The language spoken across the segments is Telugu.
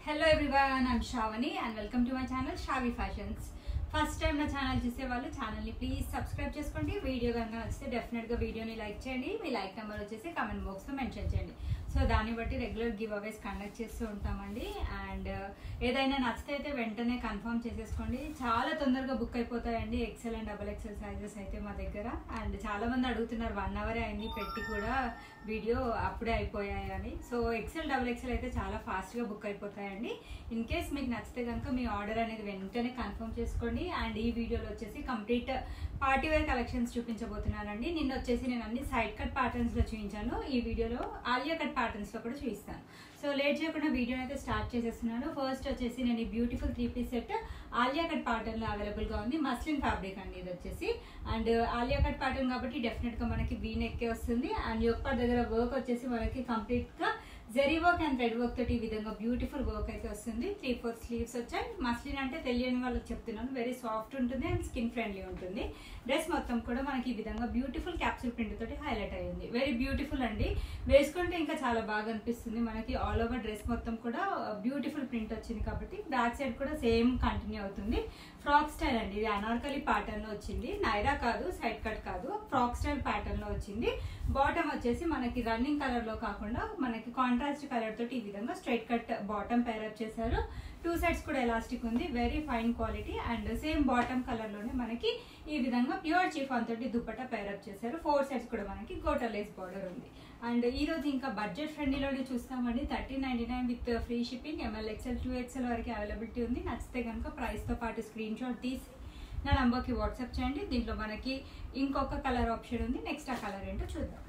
hello everyone I'm Shravani and welcome to my channel Shavi fashions first time నా ఛానల్ చూసే వాళ్ళు ఛానల్ని ప్లీజ్ సబ్స్క్రైబ్ చేసుకోండి వీడియో కనుక నచ్చితే డెఫినెట్గా వీడియోని లైక్ చేయండి మీ లైక్ నెంబర్ వచ్చేసి కామెంట్ బాక్స్లో మెన్షన్ చేయండి సో దాన్ని బట్టి రెగ్యులర్ గివ్ అవేస్ కండక్ట్ చేస్తూ ఉంటామండి అండ్ ఏదైనా నచ్చితే అయితే వెంటనే కన్ఫర్మ్ చేసేసుకోండి చాలా తొందరగా బుక్ అయిపోతాయండి XL and double XL sizes అయితే మా దగ్గర అండ్ చాలా మంది అడుగుతున్నారు వన్ అవరే అయింది పెట్టి కూడా వీడియో అప్పుడే అయిపోయాయి అని సో ఎక్సెల్ డబుల్ ఎక్సెల్ అయితే చాలా ఫాస్ట్గా బుక్ అయిపోతాయండి ఇన్ కేస్ మీకు నచ్చితే కనుక మీ ఆర్డర్ అనేది వెంటనే కన్ఫర్మ్ చేసుకోండి అండ్ ఈ వీడియోలో వచ్చేసి కంప్లీట్ పార్టీ వేర్ కలెక్షన్స్ చూపించబోతున్నానండి నిన్న వచ్చేసి నేను అన్ని సైడ్ కట్ ప్యాటర్న్స్లో చూపించాను ఈ వీడియోలో ఆలియా కట్ ప్యాటర్న్స్లో కూడా చూపిస్తాను సో లేట్ చేయకుండా వీడియోని అయితే స్టార్ట్ చేసేస్తున్నాను ఫస్ట్ వచ్చేసి నేను ఈ beautiful three piece set Alia cut ప్యాటర్న్లో అవైలబుల్గా ఉంది మస్లిన్ ఫ్యాబ్రిక్ అండి ఇది వచ్చేసి అండ్ ఆలియా కట్ ప్యాటర్న్ కాబట్టి డెఫినెట్గా మనకి వీన్ ఎక్కే వస్తుంది అండ్ యొక్క దగ్గర వర్క్ వచ్చేసి మనకి కంప్లీట్గా zari work and thread work తోటి ఈ విధంగా బ్యూటిఫుల్ వర్క్ అయితే వస్తుంది త్రీ ఫోర్ స్లీవ్స్ వచ్చాయి మస్లిన్ అంటే తెలియని వాళ్ళకి చెప్తున్నాను వెరీ సాఫ్ట్ ఉంటుంది అండ్ స్కిన్ ఫ్రెండ్లీ ఉంటుంది డ్రెస్ మొత్తం కూడా మనకి ఈ విధంగా బ్యూటిఫుల్ క్యాప్సూల్ ప్రింట్ తోటి హైలైట్ అయ్యింది వెరీ బ్యూటిఫుల్ అండి వేసుకుంటే ఇంకా చాలా బాగా అనిపిస్తుంది మనకి ఆల్ ఓవర్ డ్రెస్ మొత్తం కూడా బ్యూటిఫుల్ ప్రింట్ వచ్చింది కాబట్టి బ్యాక్ సైడ్ కూడా సేమ్ కంటిన్యూ అవుతుంది ఫ్రాక్ స్టైల్ అండి ఇది అనార్కలి ప్యాటర్న్ లో వచ్చింది నైరా కాదు సైడ్ కట్ కాదు ఫ్రాక్ స్టైల్ ప్యాటర్న్ లో వచ్చింది బాటమ్ వచ్చేసి మనకి రన్నింగ్ కలర్ లో కాకుండా మనకి కాంట్రాస్ట్ కలర్ తోటి ఈ విధంగా స్ట్రైట్ కట్ బాటమ్ పేరప్ చేశారు టూ సైడ్స్ కూడా ఎలాస్టిక్ ఉంది very fine quality and same bottom colour లోనే మనకి ఈ విధంగా ప్యూర్ చీఫాన్ తోటి దుప్పట పేరప్ చేశారు ఫోర్ సైడ్స్ కూడా మనకి గోటా లేస్ బార్డర్ ఉంది అండ్ ఈ రోజు ఇంకా బడ్జెట్ ఫ్రెండ్లీలోనే చూస్తామండి thirteen ninety nine with free shipping M L XL two XL వరకు అవైలబిలిటీ ఉంది నచ్చితే కనుక ప్రైస్తో పాటు స్క్రీన్ షాట్ తీసి నా నంబర్కి వాట్సాప్ చేయండి దీంట్లో మనకి ఇంకొక కలర్ ఆప్షన్ ఉంది నెక్స్ట్ ఆ కలర్ ఏంటో చూద్దాం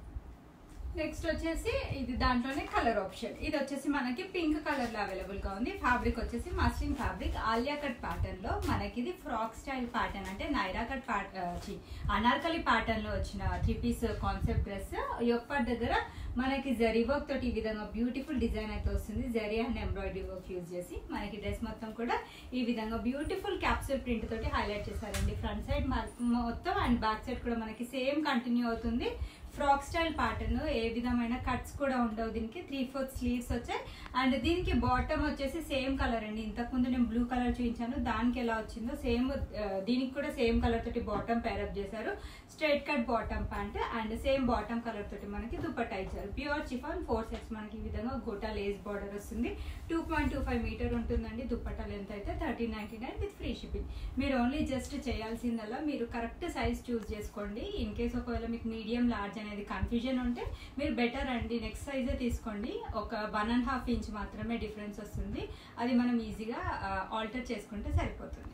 నెక్స్ట్ వచ్చేసి ఇది దాంట్లోనే కలర్ ఆప్షన్ ఇది వచ్చేసి మనకి పింక్ కలర్ లో అవైలబుల్ గా ఉంది ఫ్యాబ్రిక్ వచ్చేసి muslin fabric Alia cut pattern లో మనకి ఇది ఫ్రాక్ స్టైల్ ప్యాటర్న్ అంటే Naira cut pattern Anarkali pattern లో వచ్చిన త్రీ పీస్ కాన్సెప్ట్ డ్రెస్ యొక్క దగ్గర మనకి జరీ వర్క్ తోటి ఈ విధంగా బ్యూటిఫుల్ డిజైన్ అయితే వస్తుంది zari and embroidery work use చేసి మనకి డ్రెస్ మొత్తం కూడా ఈ విధంగా బ్యూటిఫుల్ క్యాప్సూల్ ప్రింట్ తోటి హైలైట్ చేశారండి ఫ్రంట్ సైడ్ మొత్తం అండ్ బ్యాక్ సైడ్ కూడా మనకి సేమ్ కంటిన్యూ అవుతుంది ఫ్రాక్ స్టైల్ ప్యాటర్న్ ఏ విధమైన కట్స్ కూడా ఉండవు దీనికి త్రీ ఫోర్త్ స్లీవ్స్ వచ్చాయి అండ్ దీనికి బాటమ్ వచ్చేసి సేమ్ కలర్ అండి ఇంతకుముందు నేను బ్లూ కలర్ చూపించాను దానికి ఎలా వచ్చిందో సేమ్ దీనికి కూడా సేమ్ కలర్ తోటి బాటమ్ పేరప్ చేశారు straight cut bottom pant and same bottom colour తోటి మనకి దుపట్టా ఇచ్చారు ప్యూర్ చిఫాన్ ఫోర్ సెట్స్ మనకి ఈ విధంగా గోటా లేస్ బార్డర్ వస్తుంది two point two five meter ఉంటుందండి దుపట్టా లెంత్ అయితే thirteen ninety nine with free shipping మీరు ఓన్లీ జస్ట్ చేయాల్సిందల్లా మీరు కరెక్ట్ సైజ్ చూస్ చేసుకోండి ఇన్ కేస్ ఒకవేళ మీకు మీడియం లార్జ్ అనేది కన్ఫ్యూజన్ ఉంటే మీరు బెటర్ అండి నెక్స్ట్ సైజే తీసుకోండి ఒక వన్ అండ్ హాఫ్ ఇంచ్ మాత్రమే డిఫరెన్స్ వస్తుంది అది మనం ఈజీగా ఆల్టర్ చేసుకుంటే సరిపోతుంది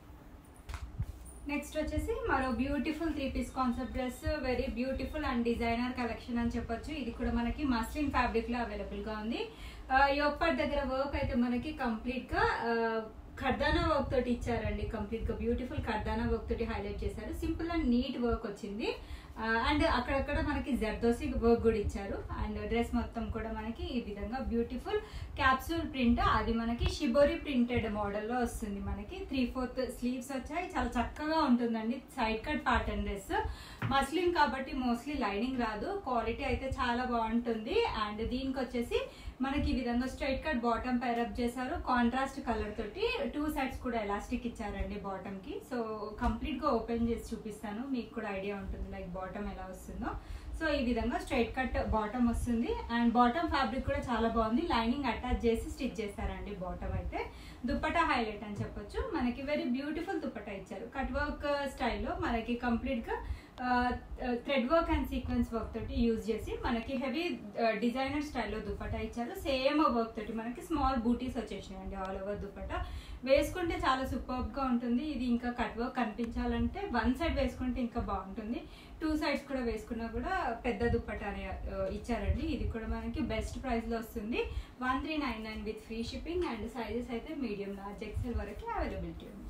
నెక్స్ట్ వచ్చేసి మరో beautiful three piece concept dress very beautiful and designer collection అని చెప్పొచ్చు ఇది కూడా మనకి మస్లిన్ ఫ్యాబ్రిక్ లో అవైలబుల్ గా ఉంది యొప్పటి దగ్గర వర్క్ అయితే మనకి కంప్లీట్ గా ఖర్దానా వర్క్ తోటి ఇచ్చారండి కంప్లీట్ గా బ్యూటిఫుల్ ఖర్దానా వర్క్ తోటి హైలైట్ చేశారు సింపుల్ అండ్ నీట్ వర్క్ వచ్చింది అండ్ అక్కడక్కడ మనకి జర్దోసి వర్క్ కూడా ఇచ్చారు అండ్ డ్రెస్ మొత్తం కూడా మనకి ఈ విధంగా బ్యూటిఫుల్ క్యాప్సూల్ ప్రింట్ అది మనకి షిబోరి ప్రింటెడ్ మోడల్లో వస్తుంది మనకి త్రీ ఫోర్త్ స్లీవ్స్ వచ్చాయి చాలా చక్కగా ఉంటుందండి side cut pattern dress muslin కాబట్టి మోస్ట్లీ లైనింగ్ రాదు క్వాలిటీ అయితే చాలా బాగుంటుంది అండ్ దీనికి వచ్చేసి మనకి ఈ విధంగా స్ట్రైట్ కట్ బాటమ్ పేరప్ చేశారు కాంట్రాస్ట్ కలర్ తోటి టూ సైడ్స్ కూడా ఎలాస్టిక్ ఇచ్చారండి బాటమ్ కి సో కంప్లీట్ గా ఓపెన్ చేసి చూపిస్తాను మీకు కూడా ఐడియా ఉంటుంది లైక్ బాటమ్ ఎలా వస్తుందో సో ఈ విధంగా స్ట్రైట్ కట్ బాటమ్ వస్తుంది అండ్ బాటమ్ ఫ్యాబ్రిక్ కూడా చాలా బాగుంది లైనింగ్ అటాచ్ చేసి స్టిచ్ చేస్తారండి బాటమ్ అయితే దుప్పటా హైలైట్ అని చెప్పొచ్చు మనకి వెరీ బ్యూటిఫుల్ దుప్పటా ఇచ్చారు కట్ వర్క్ స్టైల్లో మనకి కంప్లీట్ గా thread work and sequence work తోటి యూజ్ చేసి మనకి హెవీ డిజైనర్ స్టైల్లో దుప్పటా ఇచ్చారు సేమ్ వర్క్ తోటి మనకి స్మాల్ బూటీస్ వచ్చేసినాయండి ఆల్ ఓవర్ దుప్పటా వేసుకుంటే చాలా సూపర్బ్ గా ఉంటుంది ఇది ఇంకా కట్ వర్క్ కనిపించాలంటే వన్ సైడ్ వేసుకుంటే ఇంకా బాగుంటుంది టూ సైడ్స్ కూడా వేసుకున్నా కూడా పెద్ద దుప్పటా అనే ఇచ్చారండి ఇది కూడా మనకి బెస్ట్ ప్రైస్ లో వస్తుంది one three nine nine with free shipping and sizes అయితే మీడియం లార్జ్ ఎక్సెల్ వరకు అవైలబిలిటీ ఉంది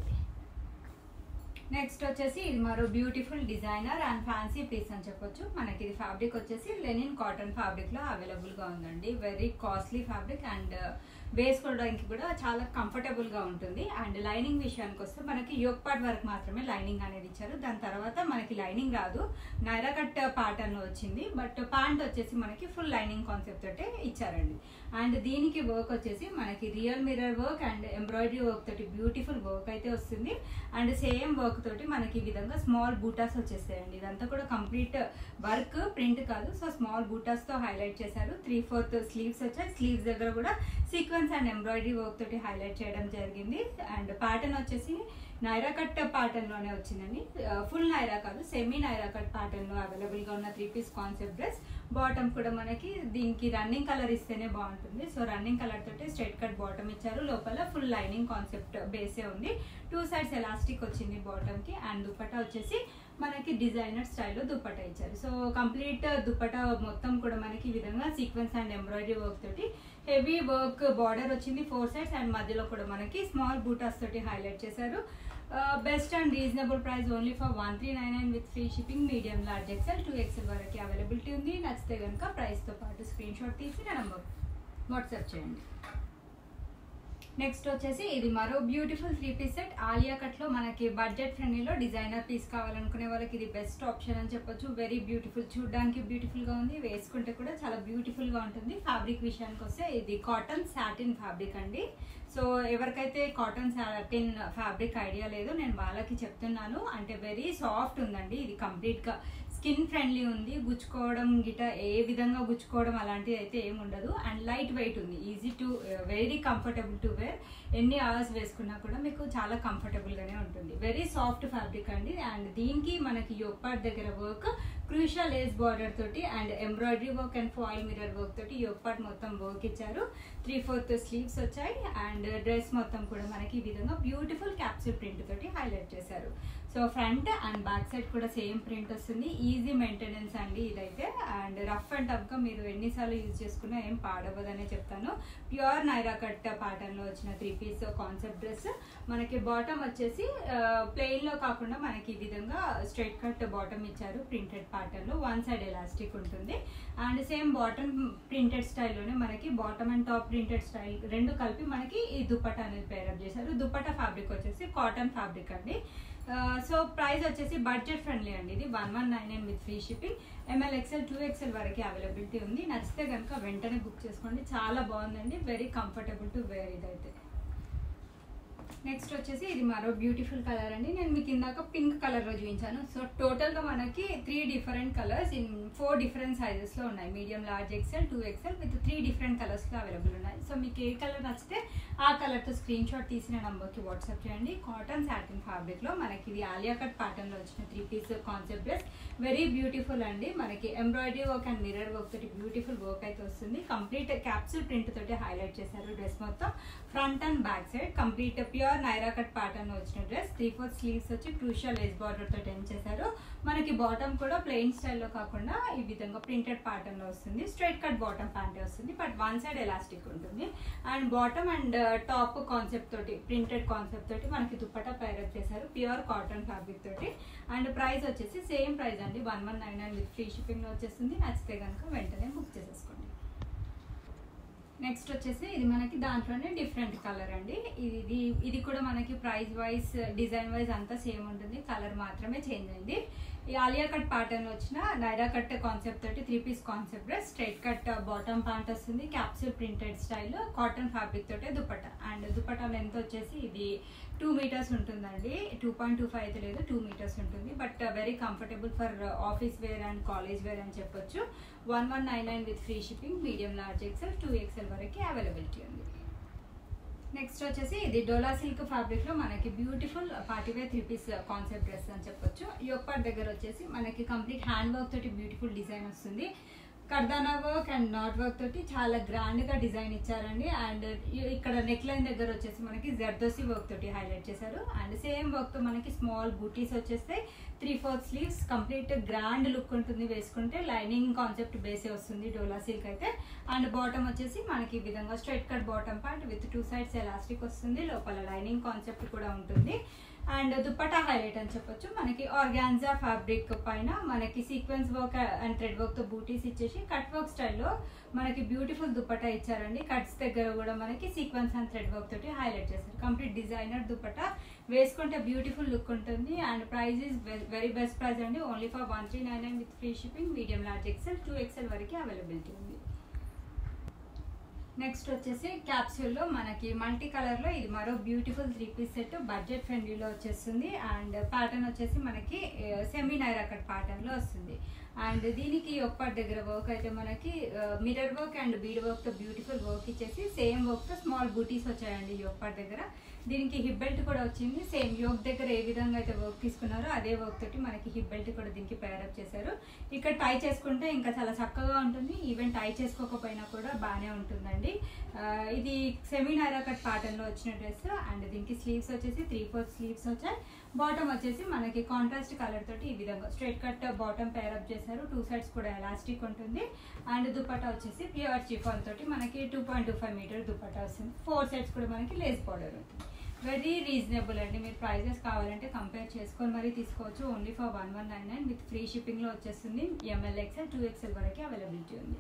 నెక్స్ట్ వచ్చేసి ఇది మరో beautiful designer and fancy piece అని చెప్పొచ్చు మనకి ఇది ఫ్యాబ్రిక్ వచ్చేసి లెనిన్ కాటన్ ఫ్యాబ్రిక్ లో అవైలబుల్ గా ఉందండి వెరీ కాస్ట్లీ ఫ్యాబ్రిక్ అండ్ వేసుకోవడానికి కూడా చాలా కంఫర్టబుల్ గా ఉంటుంది అండ్ లైనింగ్ విషయానికి వస్తే మనకి యోగ్ పార్ట్ వరకు మాత్రమే లైనింగ్ అనేది ఇచ్చారు దాని తర్వాత మనకి లైనింగ్ రాదు నైరా కట్ ప్యాటర్న్ వచ్చింది బట్ ప్యాంట్ వచ్చేసి మనకి ఫుల్ లైనింగ్ కాన్సెప్ట్ తోటే ఇచ్చారండి అండ్ దీనికి వర్క్ వచ్చేసి మనకి real mirror work and embroidery work తోటి బ్యూటిఫుల్ వర్క్ అయితే వస్తుంది అండ్ సేమ్ వర్క్ తోటి మనకి ఈ విధంగా స్మాల్ బూటాస్ వచ్చేస్తాయండి ఇదంతా కూడా కంప్లీట్ వర్క్ ప్రింట్ కాదు సో స్మాల్ బూటాస్ తో హైలైట్ చేశారు త్రీ ఫోర్త్ స్లీవ్స్ వచ్చాయి స్లీవ్స్ దగ్గర కూడా సీక్వెన్స్ అండ్ ఎంబ్రాయిడరీ వర్క్ తోటి హైలైట్ చేయడం జరిగింది అండ్ ప్యాటర్న్ వచ్చేసి నైరా కట్ ప్యాటర్న్ లోనే వచ్చిందండి ఫుల్ నైరా కాదు సెమీ నైరా కట్ ప్యాటర్న్ లో అవైలబుల్ గా ఉన్న three piece concept dress bottom కూడా మనకి దీనికి రన్నింగ్ కలర్ ఇస్తేనే బాగుంటుంది సో రన్నింగ్ కలర్ తోటి స్ట్రైట్ కట్ బాటమ్ ఇచ్చారు లోపల ఫుల్ లైనింగ్ కాన్సెప్ట్ బేసే ఉంది టూ సైడ్స్ ఎలాస్టిక్ వచ్చింది బాటమ్ కి అండ్ దుపట్టా వచ్చేసి మనకి డిజైనర్ స్టైల్లో దుప్పటా ఇచ్చారు సో కంప్లీట్ దుప్పటా మొత్తం కూడా మనకి ఈ విధంగా సీక్వెన్స్ అండ్ ఎంబ్రాయిడరీ వర్క్ తోటి హెవీ వర్క్ బార్డర్ వచ్చింది ఫోర్ సైడ్స్ అండ్ మధ్యలో కూడా మనకి స్మాల్ బూటాస్ తోటి హైలైట్ చేశారు best and reasonable price only for one three nine nine with free shipping medium large XL two XL వరకు అవైలబిలిటీ ఉంది నచ్చితే కనుక ప్రైస్తో పాటు స్క్రీన్ షాట్ తీసి నా నంబర్ వాట్సాప్ చేయండి నెక్స్ట్ వచ్చేసి ఇది మరో beautiful three piece set Alia cut లో మనకి బడ్జెట్ ఫ్రెండ్లీలో డిజైనర్ పీస్ కావాలనుకునే వాళ్ళకి ఇది బెస్ట్ ఆప్షన్ అని చెప్పొచ్చు వెరీ బ్యూటిఫుల్ చూడడానికి బ్యూటిఫుల్ గా ఉంది వేసుకుంటే కూడా చాలా బ్యూటిఫుల్ గా ఉంటుంది ఫ్యాబ్రిక్ విషయానికి వస్తే ఇది కాటన్ సాటిన్ ఫ్యాబ్రిక్ అండి సో ఎవరికైతే కాటన్ సాటిన్ ఫ్యాబ్రిక్ ఐడియా లేదు నేను వాళ్ళకి చెప్తున్నాను అంటే వెరీ సాఫ్ట్ ఉందండి ఇది కంప్లీట్ గా స్కిన్ ఫ్రెండ్లీ ఉంది గుచ్చుకోవడం గిట ఏ విధంగా గుచ్చుకోవడం అలాంటిది అయితే ఏమి ఉండదు అండ్ లైట్ వెయిట్ ఉంది easy to very comfortable to wear ఎన్ని అవర్స్ వేసుకున్నా కూడా మీకు చాలా కంఫర్టబుల్ గానే ఉంటుంది వెరీ సాఫ్ట్ ఫ్యాబ్రిక్ అండి అండ్ దీనికి మనకి యోపాట్ దగ్గర వర్క్ క్రూషియల్ లేస్ బార్డర్ తోటి and embroidery work and foil mirror work తోటి యోపాట్ మొత్తం వర్క్ ఇచ్చారు త్రీ ఫోర్త్ స్లీవ్స్ వచ్చాయి అండ్ డ్రెస్ మొత్తం కూడా మనకి ఈ విధంగా బ్యూటిఫుల్ క్యాప్సూల్ ప్రింట్ తోటి హైలైట్ చేశారు so front and back side కూడా సేమ్ ప్రింట్ వస్తుంది ఈజీ మెయింటెనెన్స్ అండి ఇదైతే అండ్ రఫ్ అండ్ టఫ్ గా మీరు ఎన్నిసార్లు యూజ్ చేసుకున్నా ఏం పాడవదనే చెప్తాను ప్యూర్ నైరా కట్ ప్యాటర్న్ లో వచ్చిన త్రీ పీస్ కాన్సెప్ట్ డ్రెస్ మనకి బాటమ్ వచ్చేసి ప్లెయిన్ లో కాకుండా మనకి ఈ విధంగా స్ట్రైట్ కట్ బాటమ్ ఇచ్చారు ప్రింటెడ్ ప్యాటర్న్ లో వన్ సైడ్ ఎలాస్టిక్ ఉంటుంది అండ్ సేమ్ బాటమ్ ప్రింటెడ్ స్టైల్లోనే మనకి bottom and top printed style రెండు కలిపి మనకి ఈ దుప్పట అనేది పేరప్ చేశారు దుప్పట ఫ్యాబ్రిక్ వచ్చేసి కాటన్ ఫ్యాబ్రిక్ అండి సో ప్రైస్ వచ్చేసి బడ్జెట్ ఫ్రెండ్లీ అండి ఇది one one nine nine with free shipping M L XL two XL వరకు అవైలబిలిటీ ఉంది నచ్చితే కనుక వెంటనే బుక్ చేసుకోండి చాలా బాగుందండి వెరీ కంఫర్టబుల్ టు వేర్ ఇదైతే నెక్స్ట్ వచ్చేసి ఇది మరో బ్యూటిఫుల్ కలర్ అండి నేను మీకు ఇందాక పింక్ కలర్ లో చూపించాను సో టోటల్ గా మనకి three different colours in four different sizes లో ఉన్నాయి medium large XL two XL with three different colours లో అవైలబుల్ ఉన్నాయి సో మీకు ఏ కలర్ నచ్చితే ఆ కలర్ తో స్క్రీన్ షాట్ తీసిన నంబర్ కి వాట్సాప్ చేయండి కాటన్ సాటిన్ ఫ్యాబ్రిక్ లో మనకి ఇది ఆలియా కట్ ప్యాటర్న్ లో వచ్చిన three piece concept dress very beautiful అండి మనకి embroidery work and mirror work తోటి బ్యూటిఫుల్ వర్క్ అయితే వస్తుంది కంప్లీట్ క్యాప్సూల్ ప్రింట్ తోటి హైలైట్ చేశారు డ్రెస్ మొత్తం front and back side complete pure Naira cut pattern వచ్చిన డ్రెస్ త్రీ ఫోర్ స్లీవ్స్ వచ్చి క్రూషియల్ లేస్ బార్డర్ తోటి ఎండ్ చేశారు మనకి బాటమ్ కూడా ప్లెయిన్ స్టైల్లో కాకుండా ఈ విధంగా ప్రింటెడ్ ప్యాటర్న్ లో వస్తుంది స్ట్రైట్ కట్ బాటమ్ ప్యాంటే వస్తుంది బట్ వన్ సైడ్ ఎలాస్టిక్ ఉంటుంది and bottom and top concept తోటి ప్రింటెడ్ కాన్సెప్ట్ తోటి మనకి దుప్పటా పైరప్ చేశారు ప్యూర్ కాటన్ ఫ్యాబ్రిక్ తోటి అండ్ ప్రైస్ వచ్చేసి సేమ్ ప్రైస్ అండి one one nine nine with free shipping లో వచ్చేస్తుంది నచ్చితే కనుక వెంటనే బుక్ చేసేసుకోండి నెక్స్ట్ వచ్చేసి ఇది మనకి దాంట్లోనే డిఫరెంట్ కలర్ అండి ఇది ఇది కూడా మనకి ప్రైస్ వైజ్ డిజైన్ వైజ్ అంతా సేమ్ ఉంటుంది కలర్ మాత్రమే చేంజ్ అయింది ఈ ఆలియా కట్ ప్యాటర్న్ వచ్చిన నైరా కట్ కాన్సెప్ట్ తోటి three piece concept dress straight cut bottom pant వస్తుంది capsule printed style cotton fabric తోటే దుపట్టా అండ్ దుపట్టా లెంత్ వచ్చేసి ఇది టూ మీటర్స్ ఉంటుందండి టూ పాయింట్ టూ ఫైవ్ అయితే లేదు టూ మీటర్స్ ఉంటుంది but very comfortable for office wear and college wear అని చెప్పొచ్చు one one nine nine with free shipping medium large XL two XL వరకు అవైలబిలిటీ ఉంది నెక్స్ట్ వచ్చేసి ఇది డోలా సిల్క్ ఫ్యాబ్రిక్ లో మనకి beautiful party wear three piece concept dress అని చెప్పొచ్చు యోపాట్ దగ్గర వచ్చేసి మనకి కంప్లీట్ హ్యాండ్ వర్క్ తోటి బ్యూటిఫుల్ డిజైన్ వస్తుంది kardana work and knot work తోటి చాలా గ్రాండ్ గా డిజైన్ ఇచ్చారండి అండ్ ఇక్కడ నెక్ లైన్ దగ్గర వచ్చేసి మనకి జర్దోసి వర్క్ తోటి హైలైట్ చేశారు అండ్ సేమ్ వర్క్ తో మనకి స్మాల్ బూటీస్ వచ్చేస్తాయి three fourth sleeves complete grand look ఉంటుంది వేసుకుంటే లైనింగ్ కాన్సెప్ట్ బేసే వస్తుంది డోలా సిల్క్ అయితే అండ్ బాటమ్ వచ్చేసి మనకి ఈ విధంగా straight cut bottom pant with two sides elastic వస్తుంది లోపల లైనింగ్ కాన్సెప్ట్ కూడా ఉంటుంది అండ్ దుప్పటా హైలైట్ అని చెప్పొచ్చు మనకి ఆర్గాన్జా ఫ్యాబ్రిక్ పైన మనకి sequence work and thread work తో బూటీస్ ఇచ్చేసి కట్ వర్క్ స్టైల్లో మనకి బ్యూటిఫుల్ దుప్పటా ఇచ్చారండి కట్స్ దగ్గర కూడా మనకి సీక్వెన్స్ అండ్ థ్రెడ్ వర్క్ తోటి హైలైట్ చేశారు కంప్లీట్ డిజైనర్ దుప్పటా వేసుకుంటే బ్యూటిఫుల్ లుక్ ఉంటుంది and price is very best price అండి only for one three nine nine with free shipping medium large XL two XL వరకు అవైలబిలిటీ ఉంది నెక్స్ట్ వచ్చేసి క్యాప్సూల్లో మనకి మల్టీ కలర్లో ఇది మరో beautiful three piece set budget ఫ్రెండ్లీలో వచ్చేస్తుంది అండ్ ప్యాటర్న్ వచ్చేసి మనకి సెమీ నైరా కట్ ప్యాటర్న్లో వస్తుంది అండ్ దీనికి ఒక్కటి దగ్గర వర్క్ అయితే మనకి మిరర్ వర్క్ అండ్ బీడ్ వర్క్తో బ్యూటిఫుల్ వర్క్ ఇచ్చేసి సేమ్ వర్క్తో స్మాల్ బూటీస్ వచ్చాయండి ఈ ఒక్కటి దగ్గర దీనికి హిప్ బెల్ట్ కూడా వచ్చింది సేమ్ యోక్ దగ్గర ఏ విధంగా అయితే వర్క్ తీసుకున్నారో అదే వర్క్ తోటి మనకి హిప్ బెల్ట్ కూడా దీనికి పేరప్ చేశారు ఇక్కడ టై చేసుకుంటే ఇంకా చాలా చక్కగా ఉంటుంది ఈవెన్ టై చేసుకోకపోయినా కూడా బాగానే ఉంటుందండి ఆ, ఇది సెమీ నైరా కట్ ప్యాటర్న్ లో వచ్చిన డ్రెస్ అండ్ దీనికి స్లీవ్స్ వచ్చేసి త్రీ ఫోర్ స్లీవ్స్ వచ్చాయి బాటమ్ వచ్చేసి మనకి కాంట్రాస్ట్ కలర్ తోటి ఈ విధంగా స్ట్రైట్ కట్ బాటమ్ పేరప్ చేశారు టూ సైడ్స్ కూడా ఎలాస్టిక్ ఉంటుంది అండ్ దుపట్టా వచ్చేసి ప్యూర్ చిఫాన్ తోటి మనకి two point two five meter dupatta వస్తుంది ఫోర్ సైడ్స్ కూడా మనకి లేస్ బార్డర్ ఉంటుంది వెరీ రీజనబుల్ అండి మీరు ప్రైజెస్ కావాలంటే కంపేర్ చేసుకొని మరీ తీసుకోవచ్చు only for one one nine nine with free షిప్పింగ్లో వచ్చేస్తుంది ఎంఎల్ ఎక్స్ఎల్ టూ ఎక్స్ఎల్ వరకు అవైలబిలిటీ ఉంది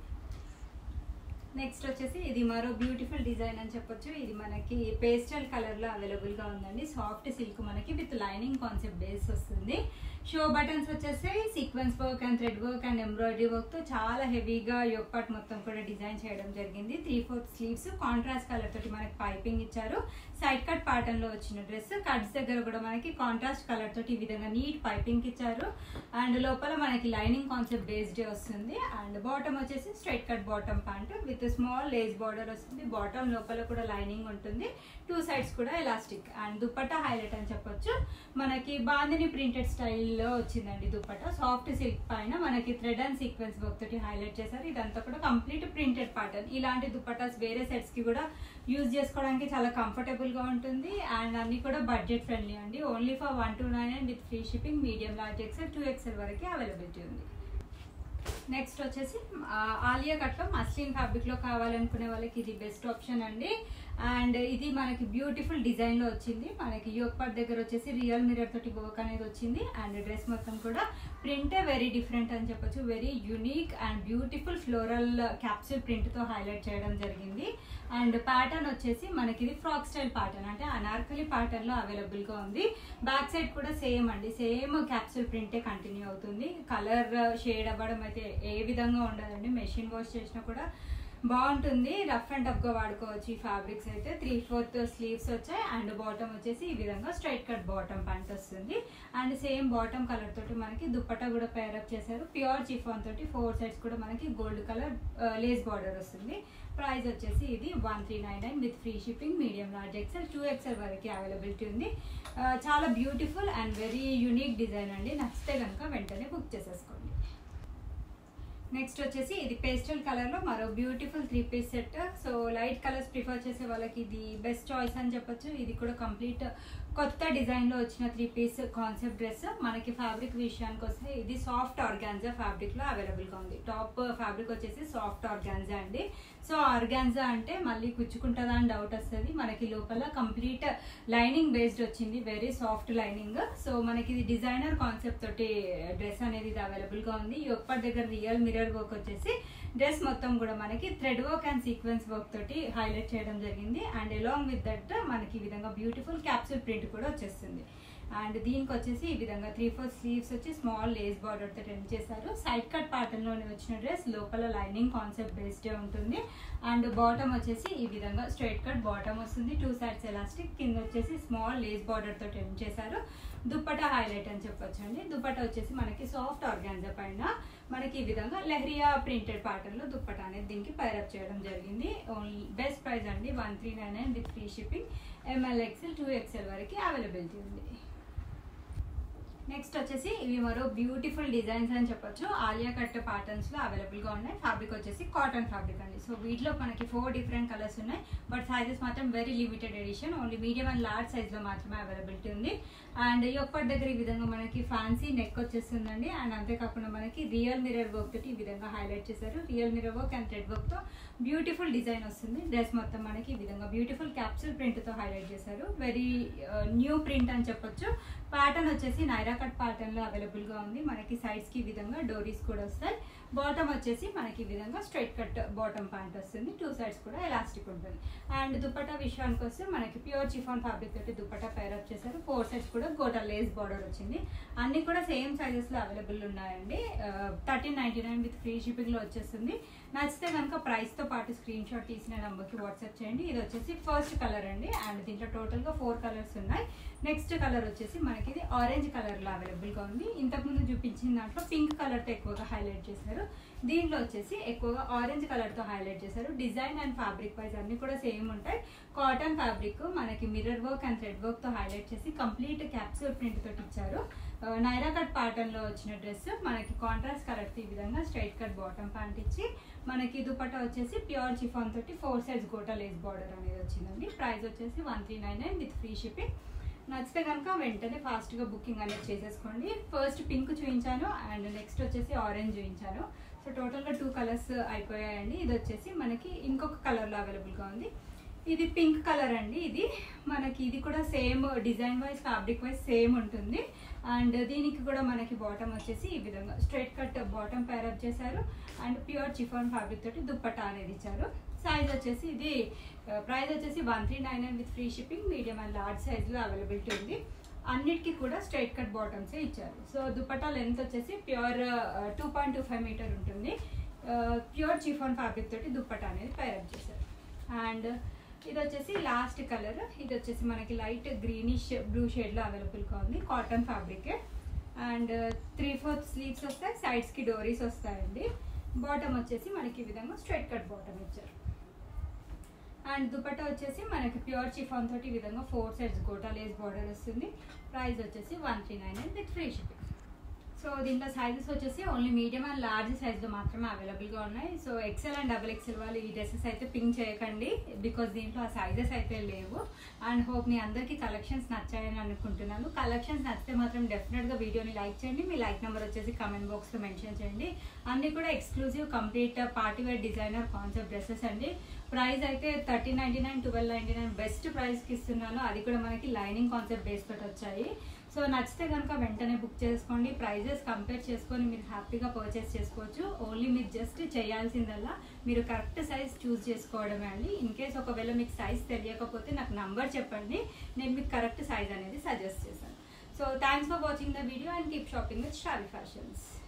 నెక్స్ట్ వచ్చేసి ఇది మరో బ్యూటిఫుల్ డిజైన్ అని చెప్పొచ్చు ఇది మనకి పేస్టల్ కలర్ లో అవైలబుల్ గా ఉందండి సాఫ్ట్ సిల్క్ మనకి విత్ లైనింగ్ కాన్సెప్ట్ బేస్ వస్తుంది షో బటన్స్ వచ్చేసి sequence work and thread work and embroidery work తో చాలా హెవీగా యోగ్ పార్ట్ మొత్తం కూడా డిజైన్ చేయడం జరిగింది three fourth sleeves contrast colour తోటి మనకి పైపింగ్ ఇచ్చారు సైడ్ కట్ ప్యాటర్న్ లో వచ్చిన డ్రెస్ కట్స్ దగ్గర కూడా మనకి కాంట్రాస్ట్ కలర్ తోటి ఈ విధంగా నీట్ పైపింగ్ ఇచ్చారు అండ్ లోపల మనకి లైనింగ్ కాన్సెప్ట్ బేస్డ్ వస్తుంది అండ్ బాటమ్ వచ్చేసి straight cut bottom pant with small lace border వస్తుంది బాటమ్ లోపల కూడా లైనింగ్ ఉంటుంది టూ సైడ్స్ కూడా ఎలాస్టిక్ అండ్ దుపట్టా హైలైట్ అని చెప్పొచ్చు మనకి బాందిని ప్రింటెడ్ స్టైల్లో వచ్చిందండి దుపట్టా సాఫ్ట్ సిల్క్ పైన మనకి థ్రెడ్ అండ్ సీక్వెన్స్ వర్క్ తోటి హైలైట్ చేశారు ఇదంతా కూడా కంప్లీట్ ప్రింటెడ్ ప్యాటర్న్ ఇలాంటి దుపట్టాస్ వేరే సెట్స్ కి కూడా యూజ్ చేసుకోవడానికి చాలా కంఫర్టబుల్ గా ఉంటుంది అండ్ అన్ని కూడా బడ్జెట్ ఫ్రెండ్లీ అండి only for one two nine and with free shipping medium large XL two XL వరకు అవైలబిలిటీ ఉంది నెక్స్ట్ వచ్చేసి ఆ, ఆలియా కట్లో మస్లిన్ ఫ్యాబ్రిక్ లో కావాలనుకునే వాళ్ళకి ఇది బెస్ట్ ఆప్షన్ అండి అండ్ ఇది మనకి బ్యూటిఫుల్ డిజైన్ లో వచ్చింది మనకి యోగ్ పార్ట్ దగ్గర వచ్చేసి రియల్ మిరర్ తోటి వర్క్ అనేది వచ్చింది అండ్ డ్రెస్ మొత్తం కూడా ప్రింటే వెరీ డిఫరెంట్ అని చెప్పొచ్చు very unique and beautiful floral capsule print తో హైలైట్ చేయడం జరిగింది అండ్ ప్యాటర్న్ వచ్చేసి మనకి ఇది ఫ్రాక్ స్టైల్ ప్యాటర్న్ అంటే అనార్కలి ప్యాటర్న్ లో అవైలబుల్ గా ఉంది బ్యాక్ సైడ్ కూడా సేమ్ అండి సేమ్ క్యాప్సూల్ ప్రింటే కంటిన్యూ అవుతుంది కలర్ షేడ్ అవ్వడం అయితే ఏ విధంగా ఉండదండి మెషిన్ వాష్ చేసినా కూడా బాగుంటుంది రఫ్ అండ్ టఫ్ గా వాడుకోవచ్చు ఈ ఫ్యాబ్రిక్స్ అయితే త్రీ ఫోర్త్ స్లీవ్స్ వచ్చాయి అండ్ బాటమ్ వచ్చేసి ఈ విధంగా స్ట్రైట్ కట్ బాటమ్ ప్యాంట్ వస్తుంది అండ్ సేమ్ బాటమ్ కలర్ తోటి మనకి దుప్పట్టా కూడా పేరప్ చేశారు ప్యూర్ చిఫాన్ తోటి ఫోర్ సైడ్స్ కూడా మనకి గోల్డ్ కలర్ లేస్ బార్డర్ వస్తుంది ప్రైస్ వచ్చేసి ఇది one three nine nine with free shipping medium large XL two XL వరకు అవైలబిలిటీ ఉంది ఆ, చాలా beautiful and very unique design అండి నచ్చితే కనుక వెంటనే బుక్ చేసేసుకోండి నెక్స్ట్ వచ్చేసి ఇది పేస్టల్ కలర్ లో మరో beautiful three piece set so light colours prefer చేసే వాళ్ళకి ఇది బెస్ట్ చాయిస్ అని చెప్పొచ్చు ఇది కూడా కంప్లీట్ కొత్త డిజైన్ లో వచ్చిన త్రీ పీస్ కాన్సెప్ట్ డ్రెస్ మనకి ఫ్యాబ్రిక్ విషయానికి వస్తే ఇది సాఫ్ట్ ఆర్గాన్జా ఫ్యాబ్రిక్ లో అవైలబుల్ గా ఉంది టాప్ ఫ్యాబ్రిక్ వచ్చేసి సాఫ్ట్ ఆర్గాన్జా అండి సో ఆర్గాన్జా అంటే మళ్ళీ కుచ్చుకుంటుందా అని డౌట్ వస్తుంది మనకి లోపల కంప్లీట్ లైనింగ్ బేస్డ్ వచ్చింది వెరీ సాఫ్ట్ లైనింగ్ సో మనకి ఇది డిజైనర్ కాన్సెప్ట్ తోటి డ్రెస్ అనేది ఇది అవైలబుల్ గా ఉంది ఈ ఒక్కటి దగ్గర రియల్ మిరర్ వర్క్ వచ్చేసి డ్రెస్ మొత్తం కూడా మనకి thread work and sequence work తోటి హైలైట్ చేయడం జరిగింది అండ్ అలాంగ్ విత్ దట్ మనకి ఈ విధంగా బ్యూటిఫుల్ క్యాప్సూల్ ప్రింట్ కూడా వచ్చేస్తుంది అండ్ దీనికి వచ్చేసి ఈ విధంగా త్రీ ఫోర్ స్లీవ్స్ వచ్చి స్మాల్ లేస్ బార్డర్ తో టెన్ చేశారు సైడ్ కట్ ప్యాటర్న్ లోనే వచ్చిన డ్రెస్ లోపల లైనింగ్ కాన్సెప్ట్ బేస్డ్ ఉంటుంది అండ్ బాటమ్ వచ్చేసి ఈ విధంగా స్ట్రైట్ కట్ బాటమ్ వస్తుంది టూ సైడ్స్ ఎలాస్టిక్ కింద వచ్చేసి స్మాల్ లేస్ బార్డర్ తో టెన్ చేశారు దుప్పటా హైలైట్ అని చెప్పొచ్చు అండి దుప్పటా వచ్చేసి మనకి సాఫ్ట్ ఆర్గాన్జా పైన మనకి ఈ విధంగా లెహరియా ప్రింటెడ్ ప్యాటర్న్ లో దుప్పటా అనేది దీనికి పైరప్ చేయడం జరిగింది ఓన్లీ బెస్ట్ ప్రైస్ అండి one three nine nine with free shipping M L XL two XL వరకు అవైలబిలిటీ ఉంది నెక్స్ట్ వచ్చేసి ఇవి మరో బ్యూటిఫుల్ డిజైన్స్ అని చెప్పొచ్చు ఆలియా కట్ ప్యాటర్న్స్ లో అవైలబుల్ గా ఉన్నాయి ఫ్యాబ్రిక్ వచ్చేసి కాటన్ ఫ్యాబ్రిక్ అండి సో వీటిలో మనకి ఫోర్ డిఫరెంట్ కలర్స్ ఉన్నాయి బట్ సైజెస్ మాత్రం very limited edition only medium and large size లో మాత్రమే అవైలబిలిటీ ఉంది అండ్ ఈ ఒక్కటి దగ్గర ఈ విధంగా మనకి ఫ్యాన్సీ నెక్ వచ్చేస్తుందండి అండ్ అంతేకాకుండా మనకి రియల్ మిరర్ వర్క్ తోటి ఈ విధంగా హైలైట్ చేశారు real mirror work and thread work తో బ్యూటిఫుల్ డిజైన్ వస్తుంది డ్రెస్ మొత్తం మనకి ఈ విధంగా బ్యూటిఫుల్ క్యాప్సూల్ ప్రింట్ తో హైలైట్ చేశారు వెరీ న్యూ ప్రింట్ అని చెప్పొచ్చు ప్యాటర్న్ వచ్చేసి నైరా కట్ ప్యాటర్న్ లో అవైలబుల్ గా ఉంది మనకి సైడ్స్ కి ఈ విధంగా డోరీస్ కూడా వస్తాయి బాటమ్ వచ్చేసి మనకి ఈ విధంగా స్ట్రైట్ కట్ బాటమ్ ప్యాంట్ వస్తుంది టూ సైడ్స్ కూడా ఎలాస్టిక్ ఉంటుంది అండ్ దుపట్టా విషయానికి వస్తే మనకి ప్యూర్ చిఫాన్ ఫ్యాబ్రిక్ తోటి దుపట్టా పేరప్ చేశారు ఫోర్ సైడ్స్ కూడా గోటా లేస్ బార్డర్ వచ్చింది అన్ని కూడా సేమ్ సైజెస్ లో అవైలబుల్ ఉన్నాయండి thirteen ninety nine with free shipping లో వచ్చేస్తుంది నచ్చితే కనుక ప్రైస్ తో పాటు స్క్రీన్ షాట్ తీసిన నెంబర్ కి వాట్సాప్ చేయండి ఇది వచ్చేసి ఫస్ట్ కలర్ అండి అండ్ దీంట్లో టోటల్ గా ఫోర్ కలర్స్ ఉన్నాయి నెక్స్ట్ కలర్ వచ్చేసి మనకి ఇది ఆరెంజ్ కలర్ లో అవైలబుల్ గా ఉంది ఇంతకుముందు చూపించిన దాంట్లో పింక్ కలర్ తో ఎక్కువగా హైలైట్ చేశారు దీంట్లో వచ్చేసి ఎక్కువగా ఆరెంజ్ కలర్ తో హైలైట్ చేశారు డిజైన్ అండ్ ఫ్యాబ్రిక్ వైజ్ అన్ని కూడా సేమ్ ఉంటాయి కాటన్ ఫ్యాబ్రిక్ మనకి mirror work and thread work తో హైలైట్ చేసి కంప్లీట్ క్యాప్సూల్ ప్రింట్ తోటి ఇచ్చారు ఆ, నైరా కట్ ప్యాటర్న్ లో వచ్చిన డ్రెస్ మనకి కాంట్రాస్ట్ కలర్ ఈ విధంగా స్ట్రైట్ కట్ బాటమ్ ప్యాంట్ ఇచ్చి మనకి దుపట్టా వచ్చేసి ప్యూర్ చిఫాన్ తోటి four size gota lace border అనేది వచ్చిందండి ప్రైస్ వచ్చేసి one three nine nine with free shipping నచ్చితే కనుక వెంటనే ఫాస్ట్గా బుకింగ్ అనేది చేసేసుకోండి ఫస్ట్ పింక్ చూపించాను అండ్ నెక్స్ట్ వచ్చేసి ఆరెంజ్ చూపించాను సో టోటల్గా టూ కలర్స్ అయిపోయాయండి ఇది వచ్చేసి మనకి ఇంకొక కలర్లో అవైలబుల్గా ఉంది ఇది పింక్ కలర్ అండి ఇది మనకి ఇది కూడా same design wise fabric wise same ఉంటుంది అండ్ దీనికి కూడా మనకి బాటమ్ వచ్చేసి ఈ విధంగా స్ట్రైట్ కట్ బాటమ్ పేరప్ చేశారు అండ్ ప్యూర్ చిఫాన్ ఫ్యాబ్రిక్ తోటి దుప్పట్టా అనేది ఇచ్చారు సైజ్ వచ్చేసి ఇది ప్రైస్ వచ్చేసి one three nine nine with free shipping medium and large సైజ్లో అవైలబిలిటీ ఉంది అన్నిటికీ కూడా స్ట్రైట్ కట్ బాటమ్సే ఇచ్చారు సో దుపట్టా లెంత్ వచ్చేసి pure two point two five meter ఉంటుంది ప్యూర్ చిఫాన్ ఫ్యాబ్రిక్ తోటి దుప్పట్టా అనేది పేరప్ చేశారు అండ్ ఇది వచ్చేసి లాస్ట్ కలర్ ఇది వచ్చేసి మనకి లైట్ గ్రీనిష్ బ్లూ షేడ్లో అవైలబుల్గా ఉంది cotton fabric and three fourth sleeves వస్తాయి సైడ్స్కి డోరీస్ వస్తాయండి బాటమ్ వచ్చేసి మనకి ఈ విధంగా స్ట్రైట్ కట్ బాటమ్ ఇచ్చారు అండ్ దుపట్టా వచ్చేసి మనకి ప్యూర్ చిఫాన్ తోటి ఈ విధంగా four sides gota lace border వస్తుంది ప్రైస్ వచ్చేసి one three nine nine with free shipping so దీంట్లో సైజెస్ వచ్చేసి ఓన్లీ మీడియం అండ్ లార్జ్ సైజ్లో మాత్రమే అవైలబుల్గా ఉన్నాయి so XL and double XL వాళ్ళు ఈ డ్రెస్సెస్ అయితే పింక్ చేయకండి బికాస్ దీంట్లో ఆ సైజెస్ అయితే లేవు అండ్ హోప్ మీ అందరికీ కలెక్షన్స్ నచ్చాయని అనుకుంటున్నాను కలెక్షన్స్ నచ్చితే మాత్రం డెఫినెట్గా వీడియోని లైక్ చేయండి మీ లైక్ నెంబర్ వచ్చేసి కమెంట్ బాక్స్లో మెన్షన్ చేయండి అన్నీ కూడా exclusive complete party wear designer concept dresses అండి ప్రైస్ అయితే thirteen ninety nine twelve ninety nine best ప్రైస్కి ఇస్తున్నాను అది కూడా మనకి లైనింగ్ కాన్సెప్ట్ బేస్ తోటి వచ్చాయి సో నచ్చితే కనుక వెంటనే బుక్ చేసుకోండి ప్రైజెస్ కంపేర్ చేసుకొని మీరు హ్యాపీగా పర్చేస్ చేసుకోవచ్చు ఓన్లీ మీరు జస్ట్ చేయాల్సిందల్లా మీరు కరెక్ట్ సైజ్ చూస్ చేసుకోవడమే అండి ఇన్ కేస్ ఒకవేళ మీకు సైజ్ తెలియకపోతే నాకు నంబర్ చెప్పండి నేను మీకు కరెక్ట్ సైజ్ అనేది సజెస్ట్ చేశాను so thanks for watching the video and keep shopping with Shavi fashions